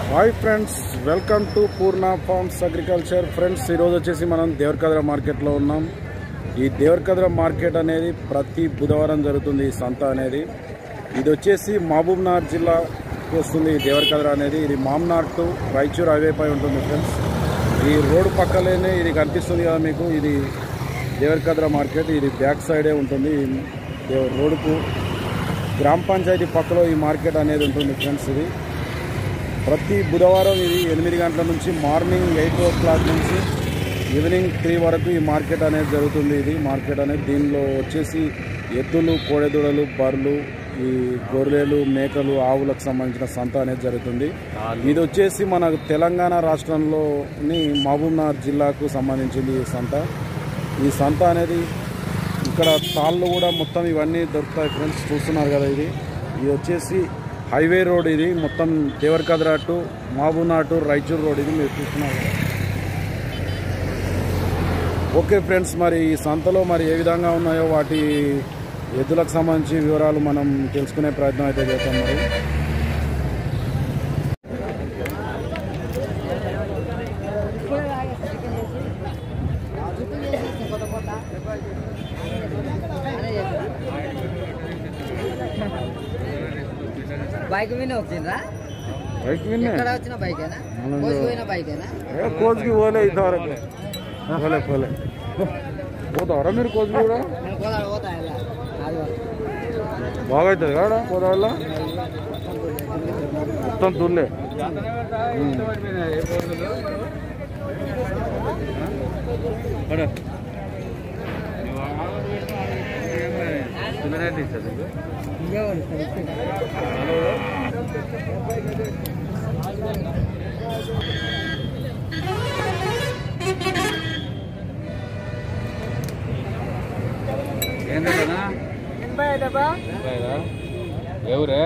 Hi friends welcome to Purna farms agriculture friends ఈరోజు వచ్చేసి మనం దేవరకద్ర మార్కెట్లో ఉన్నాం ఈ దేవరకద్ర మార్కెట్ అనేది ప్రతి బుధవారం జరుగుతుంది ఈ సంత అనేది ఇది వచ్చేసి మహబూబ్నగర్ జిల్లాకు వస్తుంది ఈ దేవరకద్ర అనేది ఇది మామ్నార్ టు రాయచూర్ హైవే పై ఉంటుంది ఫ్రెండ్స్ ఈ రోడ్డు పక్కలోనే ఇది కనిపిస్తుంది కదా మీకు ఇది దేవరకద్ర మార్కెట్ ఇది బ్యాక్ సైడే ఉంటుంది ఈ దేవ- రోడ్డుకు గ్రామ పంచాయతీ పక్కలో ఈ మార్కెట్ అనేది ఉంటుంది ఫ్రెండ్స్ ఇది ప్రతి బుధవారం ఇది ఎనిమిది గంటల నుంచి మార్నింగ్ ఎయిట్ ఓ క్లాక్ నుంచి ఈవినింగ్ త్రీ వరకు ఈ మార్కెట్ అనేది జరుగుతుంది ఇది మార్కెట్ అనేది దీనిలో వచ్చేసి ఎద్దులు కోడెదూడలు బర్రెలు ఈ గొర్రెలు మేకలు ఆవులకు సంబంధించిన సంత అనేది జరుగుతుంది ఇది వచ్చేసి మన తెలంగాణ రాష్ట్రంలోని మహబూబ్నగర్ జిల్లాకు సంబంధించింది ఈ సంత ఈ సంత అనేది ఇక్కడ తాళ్ళు కూడా మొత్తం ఇవన్నీ దొరుకుతాయి ఫ్రెండ్స్ చూస్తున్నారు కదా ఇది ఇది వచ్చేసి హైవే రోడ్ ఇది మొత్తం Devarakadra to Mahabubnagar to Raichur road ఇది మీరు చూస్తున్నారు కదా. ఓకే ఫ్రెండ్స్ మరి ఈ సంతలో మరి ఏ విధంగా ఉన్నాయో వాటి ఎద్దులకు సంబంధించి వివరాలు మనం తెలుసుకునే ప్రయత్నం అయితే చేస్తాం మరి బైక్ మీద వచ్చిండ్రా బైక్ విన్నే ఎక్కడ వచ్చిన బైకేనా మనం కోసి పోయిన బైకేనా ఏ కోచ్కి పోలే ఇంతవరకు పోలే పోలే పోతావరా మీరు కోచ్కి కూడా నేను కోదాడ పోతా ఇలా ఆదివారం బాగా అవుతుంది కదా కోదావల్ల మొత్తం దుల్లే ఉమ్. ఇంకేవాడు తెలుసు. ఏంటన్నా ఎవరే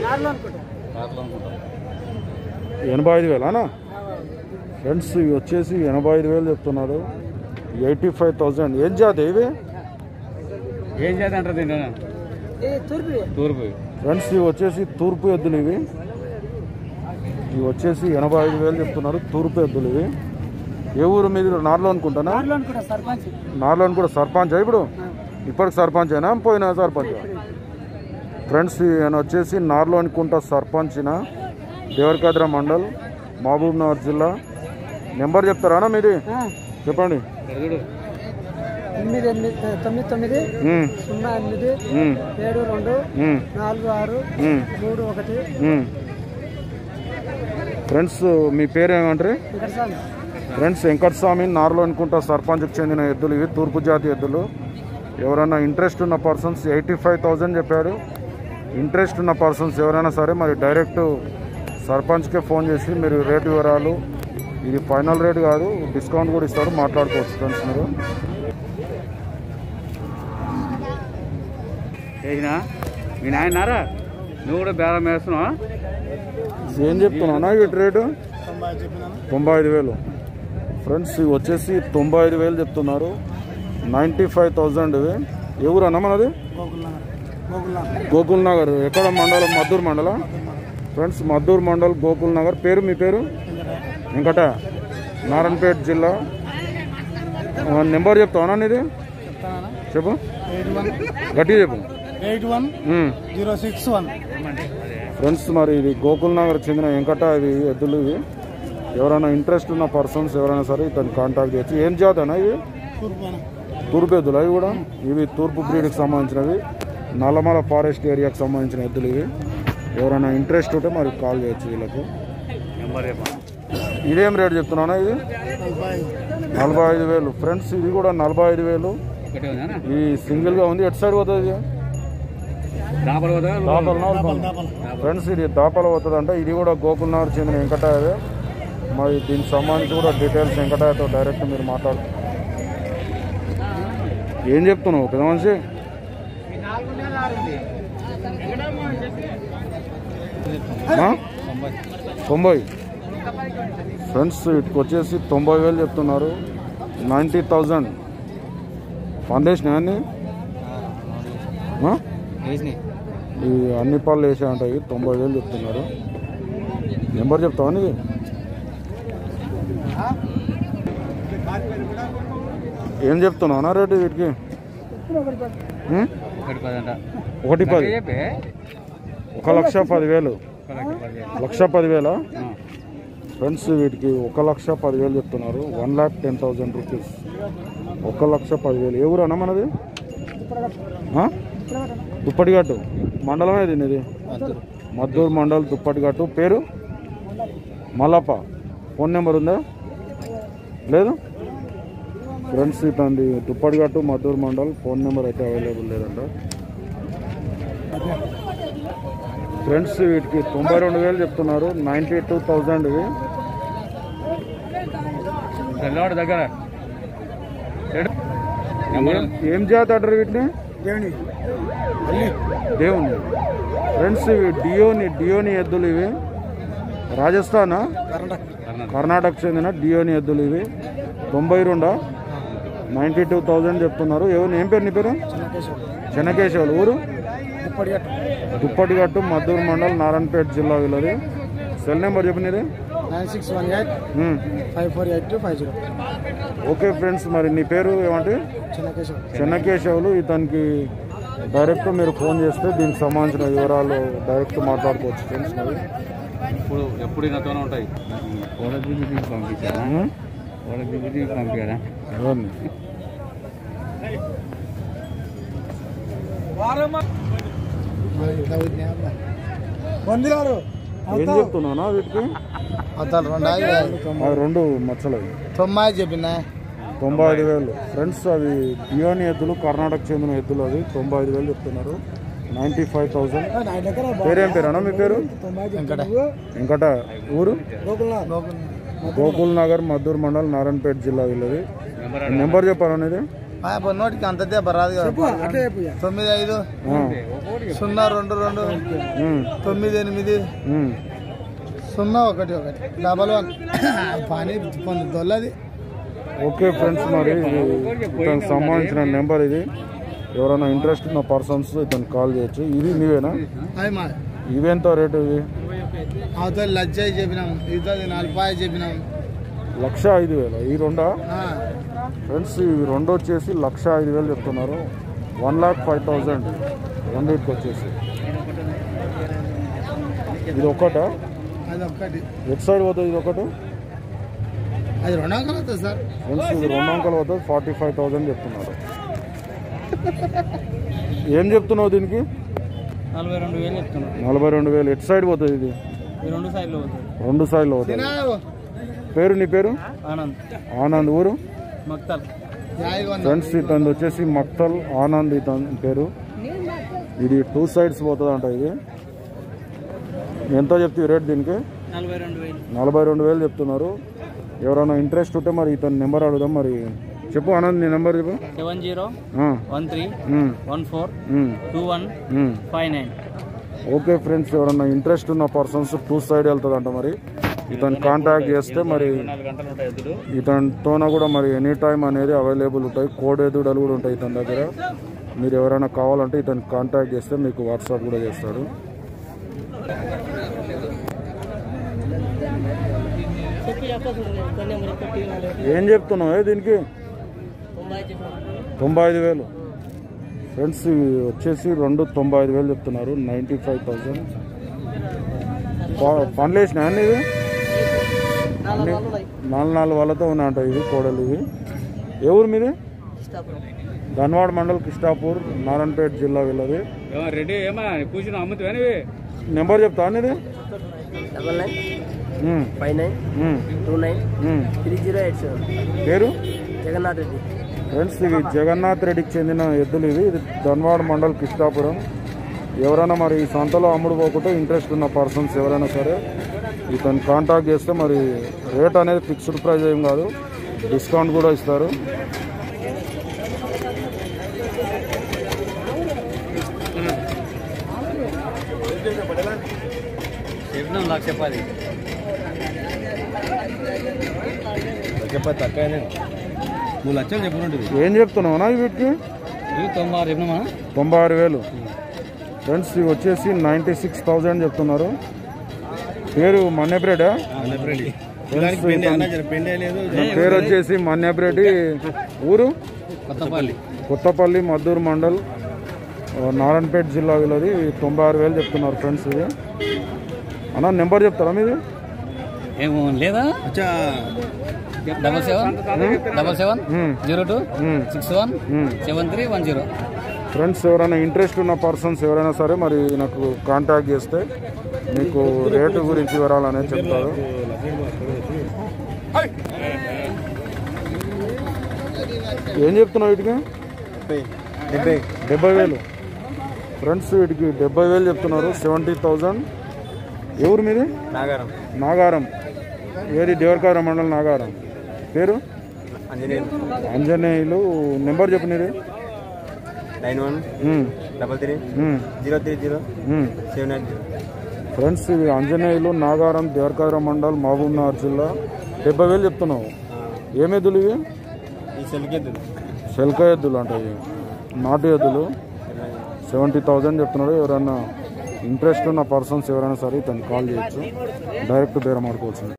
ఎనభై ఐదు వేలానా ఫ్రెండ్స్ ఇవి వచ్చేసి ఎనభై ఐదు వేలు చెప్తున్నారు ఎయిటీ ఫైవ్ థౌజండ్ ఏం జాతి ఇవి ఏం చేద్దంటారు దీంట్లో తూర్పు ఫ్రెండ్స్ ఇవి వచ్చేసి తూర్పు ఎద్దులు ఇవి ఇవి వచ్చేసి ఎనభై ఐదు వేలు చెప్తున్నారు తూర్పు ఎద్దులు ఇవి ఏ ఊరు మీద నార్లో అనుకుంటానా నార్లో కూడా సర్పంచ్ ఇప్పుడు ఇప్పటికి సర్పంచ్ అయినా పోయిన సర్పంచ్ ఫ్రెండ్స్ ఈయన వచ్చేసి నార్లో అనుకుంటా సర్పంచ్న దేవరకద్ర మండల్ మహబూబ్ నగర్ జిల్లా నెంబర్ చెప్తారా మీది చెప్పండి చూడు ఎనిమిది ఎనిమిది తొమ్మిది తొమ్మిది ఉమ్, సున్నా ఎనిమిది ఉమ్, ఏడు రెండు ఉమ్, నాలుగు ఆరు ఉమ్, మూడు ఒకటి ఉమ్. ఫ్రెండ్స్ మీ పేరు ఏమంటారు ఇక్కడ సార్ ఫ్రెండ్స్ వెంకటస్వామి నార్లో అనుకుంటా సర్పంచ్కి చెందిన ఎద్దులు ఇవి తూర్పు జాతి ఎద్దులు ఎవరైనా ఇంట్రెస్ట్ ఉన్న పర్సన్స్ ఎయిటీ ఫైవ్ థౌజండ్ చెప్పారు ఇంట్రెస్ట్ ఉన్న పర్సన్స్ ఎవరైనా సరే మరి డైరెక్ట్ సర్పంచ్కే ఫోన్ చేసి మీరు రేటు వివరాలు ఇది ఫైనల్ రేట్ కాదు డిస్కౌంట్ కూడా ఇస్తారు మాట్లాడుకోవచ్చు ఫ్రెండ్స్ మీరు చేసినా మీ నాయనారా నువ్వు కూడా బేరం వేస్తున్నావా ఏం చెప్తున్నా వీటి రేటు తొంభై ఐదు వేలు ఫ్రెండ్స్ ఇవి వచ్చేసి తొంభై ఐదు వేలు చెప్తున్నారు నైంటీ ఫైవ్ థౌజండ్ ఇవి ఎవరన్నా మనది గోకుల్ నగర్ ఎక్కడ మండలం మద్దూరు మండలం ఫ్రెండ్స్ మద్దూరు మండల్ గోకుల్ నగర్ పేరు మీ పేరు వెంకట నారాయణపేట జిల్లా ఆ, నెంబర్ చెప్తావా ఇది చెప్పు గట్టిగా చెప్పు eight one um. Zero six one friends మరి ఇది గోకుల్ నగర్ చెందిన వెంకట ఇవి ఎద్దులు ఇవి ఎవరైనా ఇంట్రెస్ట్ ఉన్న పర్సన్స్ ఎవరైనా సరే ఇతను కాంటాక్ట్ చేయొచ్చు ఏం జాతనా ఇవి తూర్పు ఎద్దులు అవి కూడా ఇవి తూర్పు బ్రీడ్కి సంబంధించినవి నల్లమల ఫారెస్ట్ ఏరియాకి సంబంధించిన ఎద్దులు ఇవి ఎవరైనా ఇంట్రెస్ట్ ఉంటే మరి కాల్ చేయొచ్చు వీళ్ళకు నెంబర్ చెప్పా ఇదేం రేట్ చెప్తున్నానా ఇది నలభై ఐదు వేలు ఫ్రెండ్స్ ఇది కూడా నలభై ఐదు వేలు ఒకటే ఉందా ఈ సింగిల్గా ఉంది ఎటు సైడ్ పోతుంది ఇది? దాపలు పోతా దాపల ఫ్రెండ్స్ ఇది దాపల పోతుందంట ఇది కూడా గోకుల్నగర్ చెందిన వెంకటాయవే మరి దీనికి సంబంధించి కూడా డీటెయిల్స్ వెంకటాయతో డైరెక్ట్ మీరు మాట్లాడు ఏం చెప్తున్నావు పెద్ద మనిషి ఆ? తొంభై ఫ్రెండ్స్ ఇటుకు వచ్చేసి తొంభై వేలు చెప్తున్నారు నైంటీ థౌజండ్ ఫౌండేషన్ అన్ని ఈ అన్ని పళ్ళు వేసే ఉంటాయి తొంభై వేలు చెప్తున్నారు నెంబర్ చెప్తావా నీది ఏం చెప్తున్నావు నా రేటు వీటికి ఉం? ఒకటి పదంట ఒకటి పది చెప్పే ఒక లక్ష పదివేలు లక్ష పదివేల ఆ. ఫ్రెండ్స్ వీటికి ఒక లక్ష పదివేలు చెప్తున్నారు one lakh ten thousand rupees ఒక లక్ష పదివేలు ఏ ఊరన్నా మనది ఆ? దుప్పటిగట్టు మండలం ఏది ఇది మద్దూరు మండల్ దుప్పటిగట్టు పేరు మల్లప్ప ఫోన్ నెంబర్ ఉందా లేదు ఫ్రెండ్స్ ఇతంది దుప్పటిగట్టు మద్దూరు మండల్ ఫోన్ నెంబర్ అయితే అవైలబుల్ లేదంట ఫ్రెండ్స్ వీటికి తొంభై రెండు వేలు చెప్తున్నారు నైంటీ టూ థౌజండ్ ఇవి తెల్లవాడు దగ్గర ఏం- ఏం జాతి అంటారు వీటిని దేవుని దేవుని ఫ్రెండ్స్ ఇవి డియోని డియోని ఎద్దులు ఇవి రాజస్థానా కర్ణాటక చెందిన డియోని ఎద్దులు ఇవి తొంభై రెండా నైంటీ టూ థౌజండ్ చెప్తున్నారు ఎవరు ఏం పేరు నీ పేరు చెన్నకేశ్వరు ఊరు దుప్పటిగట్టు మద్దూరు మండల్ నారాయణపేట జిల్లా వీళ్ళది సెల్ నెంబర్ చెప్పు నీది nine six one eight um. Five four eight two five zero okay friends మరి నీ పేరు ఏమంటే చిన్నకేశ్వర్ చెన్నకేశవులు ఇతనికి డైరెక్ట్ మీరు ఫోన్ చేస్తే దీనికి సంబంధించిన వివరాలు డైరెక్ట్ మాట్లాడుకోవచ్చు ఫ్రెండ్స్ మరి ఇప్పుడు ఎప్పుడు ఈయనతోనే ఉంటాయి ఓడ దిగి పంపించారా ఉమ్. ఓడ దిగి పంపించారా ఎవరిని వందలారు ఏం చెప్తున్నావునా వీటికి అతను రెండు అవి రెండు మచ్చలు తొంభై చెప్పిన తొంభై ఐదు వేలు ఫ్రెండ్స్ అవి డియోని ఎద్దులు కర్ణాటక చెందిన ఎద్దులు అవి తొంభై ఐదు వేలు చెప్తున్నారు నైంటీ ఫైవ్ థౌసండ్ పేరేం పేరేనా మీ పేరు వెంకట ఊరు గోకుల్ నగర్ మద్దూరు మండల్ నారాయణపేట జిల్లా వీళ్ళది నెంబర్ చెప్పాను అనేది నోటికి అంత దెబ్బ రాదు కదా తొమ్మిది ఐదు సున్నా రెండు రెండు తొమ్మిది ఎనిమిది సున్నా ఒకటి ఒకటి డబల్ వన్ పని పొంది దొల్లది ఓకే ఫ్రెండ్స్ మరి ఇది ఇతనికి సంబంధించిన నెంబర్ ఇది ఎవరైనా ఇంట్రెస్ట్ ఉన్న పర్సన్స్ ఇతనికి కాల్ చేయొచ్చు ఇది నీవేనా అది మా ఇవెంత రేటు ఇవి అవతల లజ్జాయి చెప్పినాం ఇతది నలభై చెప్పినాం లక్ష ఐదు వేలు ఈ రెండా ఆ, ఫ్రెండ్స్ ఇవి రెండు వచ్చేసి లక్ష ఐదు వేలు చెప్తున్నారు వన్ లాక్ ఫైవ్ థౌజండ్ రెండింటికి వచ్చేసి ఇది ఒకట అది ఒక్కటి ఎట్ సైడ్ పోతుంది ఇది ఒకటి అది రెండు అంకలు అవుతుంది సార్ ఫ్రెండ్స్ ఇది రెండు అంకలు పోతుంది ఫార్టీ ఫైవ్ థౌజండ్ చెప్తున్నారు ఏం చెప్తున్నావు దీనికి నలభై రెండు వేలు చెప్తున్నా నలభై రెండు వేలు ఎట్ సైడ్ పోతుంది ఇది ఈ రెండు సైడ్లో పోతుంది రెండు సైడ్లో పోతుంది తినావు పేరు నీ పేరు ఆనంద్ ఆనంద్ ఊరు మక్తల్ యాయిగా ఉంది. ఫ్రెండ్స్ ఇతను వచ్చేసి మక్తల్ ఆనంద్ ఇతని పేరు ఇది టూ సైడ్స్ పోతుంది అంట ఇది ఎంత చెప్తే రేట్ దీనికి నలభై రెండు వేలు నలభై రెండు వేలు చెప్తున్నారు ఎవరైనా ఇంట్రెస్ట్ ఉంటే మరి ఇతని నెంబర్ అడుగుదాం మరి చెప్పు ఆనంద్ నీ నెంబర్ చెప్పు seven zero ah, one three um, one four um, two one um. Five nine okay friends ఎవరైనా ఇంట్రెస్ట్ ఉన్న పర్సన్స్ టూ సైడ్ వెళ్తుందంట మరి ఇతను కాంటాక్ట్ చేస్తే మరి నాలుగు గంటలు ఉంటాయి ఎద్దులు ఇతనితోన కూడా మరి ఎనీ టైం అనేది అవైలబుల్ ఉంటాయి కోడ్ ఎదుడలు కూడా ఉంటాయి ఇతని దగ్గర మీరు ఎవరైనా కావాలంటే ఇతను కాంటాక్ట్ చేస్తే మీకు వాట్సాప్ కూడా చేస్తాడు ఏం చెప్తున్నావు ఏ దీనికి తొంభై ఐదు వేలు ఫ్రెండ్స్ ఇవి వచ్చేసి రెండు తొంభై ఐదు వేలు చెప్తున్నారు నైంటీ ఫైవ్ థౌజండ్ పనులు వేసినా అన్ని ఇవి అన్ని నాలుగు నాలుగు వాళ్ళతో ఉన్నాయంట ఇవి కోడలు ఇవి ఏ ఊరు మీది ధన్వాడ మండల్ కృష్ణాపూర్ నారాయణపేట జిల్లా వీళ్ళది రెడీ ఏమా కూర్చుని అమ్ముతావా నెంబర్ చెప్తా అనేది double nine five nine two nine three zero eight seven పేరు జగన్నాథ్ రెడ్డి ఫ్రెండ్స్ ఇవి జగన్నాథ్ రెడ్డికి చెందిన ఎద్దులు ఇవి ఇది ధన్వాడ మండల్ కృష్ణాపురం ఎవరైనా మరి ఈ సంతలో అమ్ముడు పోకుంటే ఇంట్రెస్ట్ ఉన్న పర్సన్స్ ఎవరైనా సరే ఇతను కాంటాక్ట్ చేస్తే మరి రేట్ అనేది ఫిక్స్డ్ ప్రైస్ ఏం కాదు డిస్కౌంట్ కూడా ఇస్తారు చెప్పినాం నాకు చెప్పాలి చెప్పదు తక్కువ మూడు లక్షలు చెప్పినట్టు ఏం చెప్తున్నావునా వీటికి ఇవి తొంభై ఆరు చెప్పినామా తొంభై ఆరు వేలు ఫ్రెండ్స్ ఇవి వచ్చేసి నైంటీ సిక్స్ థౌజండ్ చెప్తున్నారు పేరు మన్యప్రెడ్డా పేరు వచ్చేసి మన్యప్రెడ్డి ఊరు కొత్తపల్లి కొత్తపల్లి మద్దూరు మండల్ ఆ, నారాయణపేట జిల్లా వీళ్ళది తొంభై ఆరు వేలు చెప్తున్నారు ఫ్రెండ్స్ ఇది అన్న నెంబర్ చెప్తారా మీది ఏమో లేదా double seven double seven hmm. Zero two hmm. Six one hmm. Seven three one zero friends ఎవరైనా ఇంట్రెస్ట్ ఉన్న పర్సన్స్ ఎవరైనా సరే మరి నాకు కాంటాక్ట్ చేస్తే మీకు రేటు గురించి వివరాలు అనేది చెప్తారు ఏం చెప్తున్నావు వీటికి డెబ్బై వేలు ఫ్రెండ్స్ వీటికి డెబ్బై వేలు చెప్తున్నారు సెవెంటీ థౌజండ్ ఎవరు మీది నాగారం నాగారం ఏది దేవరకార మండలం నాగారం పేరు ఆంజనేయులు ఆంజనేయులు నెంబర్ చెప్పు నీది nine one um, double three um, zero three zero um. Seven eight zero friends ఇవి ఆంజనేయులు నాగారం దేవరకార మండల్ మహబూబ్ నగర్ జిల్లా డెబ్బై వేలు చెప్తున్నావు ఏం ఎద్దులు ఇవి ఈ సెల్కెద్దులు శల్క ఎద్దులు అంటాయి నాటు ఎద్దులు సెవెంటీ థౌజండ్ చెప్తున్నారు ఎవరైనా ఇంట్రెస్ట్ ఉన్న పర్సన్స్ ఎవరైనా సరే తను కాల్ చేయొచ్చు డైరెక్ట్ బేరం ఆడుకోవచ్చు